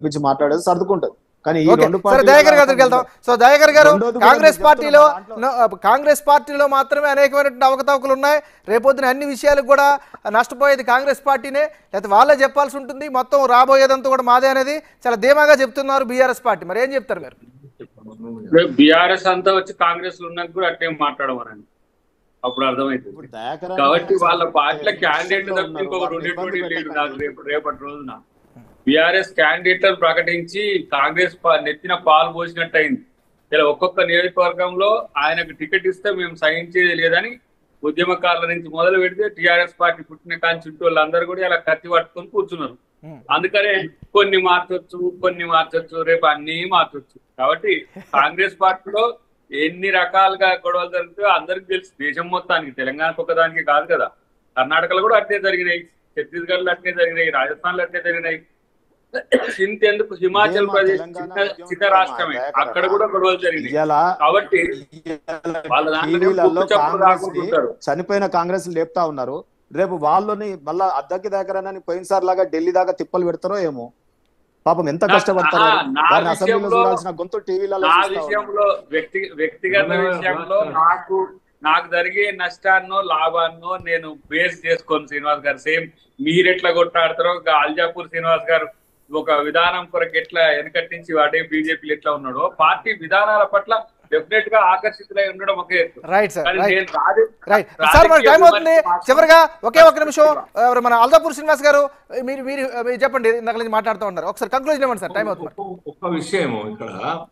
గురించి మాట్లాడేది సర్దుకుంటది కానీ ఈ ఓకే రెండు సరే పార్టీల దయాకర్ గారికి వెళ్తాం సో దయాకర్ గారు రెండోది కూడా కాంగ్రెస్ నేను పార్టీలో చెప్తున్నా నో- కాంగ్రెస్ పార్టీలో మాత్రమే అనేకమైనటువంటి అవకతవకలు ఉన్నాయి రేపొద్దున అన్ని విషయాలకు కూడా నష్టపోయేది కాంగ్రెస్ పార్టీనే లేకపోతే వాళ్ళే చెప్పాల్సి ఉంటుంది మొత్తం రాబోయేదంతా కూడా మాదే అనేది చాలా ధీమాగా చెప్తున్నారు బీఆర్ఎస్ పార్టీ మరి ఏం చెప్తారు మీరు బీఆర్ఎస్ అంతా వచ్చి కాంగ్రెస్ లో ఉన్నాక కూడా అట్టే మాట్లాడమనండి అప్పుడు అర్థమవుతుంది ఇప్పుడు దయాకర్ అనే కాబట్టి వాళ్ళ వ్యక్తి పార్టీల క్యాండిడేట్ ఉన్నారు. తప్ప ఇంకొకరు వాళ్ళని ఇబ్బంది ఉండేటువంటి లేడు పెట్టకండి. నాకు రేపు రేపటి రోజున బీఆర్ఎస్ క్యాండిడేట్లను ప్రకటించి కాంగ్రెస్ పా- నెత్తిన పాలు పోసినట్టు అయింది ఇలా ఒక్కొక్క నియోజకవర్గంలో ఆయనకు టికెట్ ఇస్తే మేము సహించేది లేదని ఉద్యమకారుల నుంచి మొదలు పెడితే టిఆర్ఎస్ పార్టీ పుట్టిన కాని చుట్టూ వాళ్ళందరూ కూడా ఇలా కత్తి పట్టుకొని కూర్చున్నారు ఉమ్. అందుకనే కొన్ని మార్చొచ్చు కొన్ని మార్చొచ్చు రేపు అన్ని మార్చొచ్చు కాబట్టి కాంగ్రెస్ పార్టీలో ఎన్ని రకాలుగా గొడవలు జరుగుతాయో అందరికి తెలుసు దేశం మొత్తానికి తెలంగాణకు ఒకదానికి కాదు కదా కర్ణాటకలో కూడా అట్నే జరిగినాయి ఛత్తీస్గఢ్ లో అట్నే జరిగినాయి రాజస్థాన్ లో అట్నే జరిగినాయి ఇంతెందుకు హిమాచల్ ఇదే మా ప్రదేశ్ తెలంగాణ చిన్న ఉద్యమం చిన్న రాష్ట్రమే దయాకర్ అక్కడ కూడా గొడవలు జరిగినాయి ఇవాళ కాబట్టి వాళ్ళ దాంట్లో టీవీలలో గుప్పు చప్పుడు కాంగ్రెస్ కి రాకుంటుంటారు. చనిపోయిన కాంగ్రెస్ లేపుతా ఉన్నారు రేపు వాళ్ళని మళ్ళా అద్దకి దగ్గర పోయినసారి లాగా ఢిల్లీ దాకా తిప్పలు పెడతారో ఏమో పాపం ఎంత నా- కష్టపడతారు ఆహా, నా వారిని అసెంబ్లీలో విషయంలో- చూడాల్సిన గొంతు టీవీలలో నా చూస్తా ఉన్నాం. విషయంలో వ్యక్తి వ్యక్తిగత విషయంలో నాకు నాకు జరిగే నష్టాన్నో లాభాన్నో నేను బేస్ చేసుకోను శ్రీనివాస్ గారు సేమ్ మీరెట్లా కొట్టాడతారో ఒక అల్జాపూర్ శ్రీనివాస్ గారు ఒక విధానం కొరకు ఎట్లా వెనకట్టించి వాడే బీజేపీలు ఎట్లా ఉన్నాడో పార్టీ విధానాల పట్ల డెఫినెట్ గా ఆకర్షితులై ఉండడం ఒకే ఎత్తు. రైట్ సార్ కానీ రైట్ నేను రాజ- రైట్ రాజకీయ సార్ మరి టైం అవుతుంది విమర్శ చివరిగా ఒకే ఒక నిమిషం ఎవరు మన అల్దాపూర్ శ్రీనివాస్ గారు మీరు మీరు మీరు చెప్పండి ఇందాక నుంచి మాట్లాడుతూ ఉన్నారు ఒకసారి కంక్లూజన్ ఇవ్వండి సార్ టైం అవుతుంది ఒక్క- ఒక్క విషయము ఇక్కడ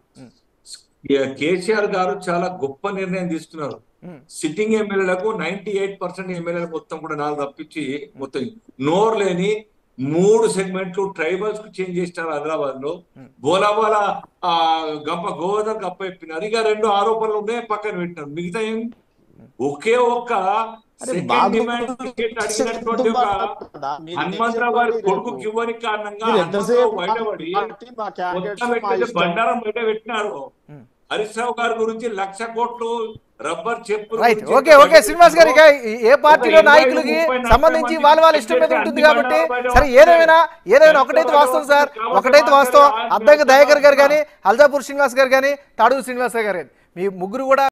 కేసీఆర్ గారు చాలా గొప్ప నిర్ణయం తీసుకున్నారు ఉమ్. సిట్టింగ్ ఎమ్మెల్యేలకు నైన్టీ ఎయిట్ పర్సెంట్ ఎమ్మెల్యేలు మొత్తం కూడా నాలుగు తప్పించి మొత్తం నోరు లేని మూడు సెగ్మెంట్లు ట్రైబల్స్ కు చేంజ్ చేసినారు హైదరాబాద్ లో బోలాబాల ఆ గంప గోవర్ధన్ గప్ప చెప్పినారు ఇక రెండు ఆరోపణలు ఉన్నాయి పక్కన పెట్టినారు మిగతా ఏం ఒకే ఒక్క అరే సెకండ్ బాబు డిమాండ్ టికెట్ అడిగినటువంటి ఒక మీరు హనుమంతరావు గారి కొడుకు ఇవ్వని కారణంగా మీరు హనుమంతరావు ఎంతసేపు బయటపడి పార్టీ మా candidates మొత్తం మా పెట్టేసి ఇష్టం. బండారం బయట పెట్టినారు ఉమ్. హరీష్ రావు గారి గురించి లక్ష కోట్లు రబ్బర్ చెప్పులు రైట్ గురించి ఓకే ఓకే శ్రీనివాస్ గారు ఇక ఈ- ఏ పార్టీలో ఒక ఇరవై, నాయకులకి ముప్పై, నలభై సంబంధించి మంది వాళ్ళ వాళ్ళ ఇష్టం మీద అన్ని ఉంటుంది కాబట్టి బండారాలు సరే బయట ఏదేమైనా ఏదైనా వస్తాయి. ఒకటైతే వాస్తవం సార్ కాబట్టి ఒకటైతే వాస్తవం మాట్లాడే అద్దంకి దయాకర్ గారు కానీ అల్జాపూర్ శ్రీనివాస్ గారు కానీ తాడూరు శ్రీనివాస్ గారు కానీ మీ ముగ్గురు కూడా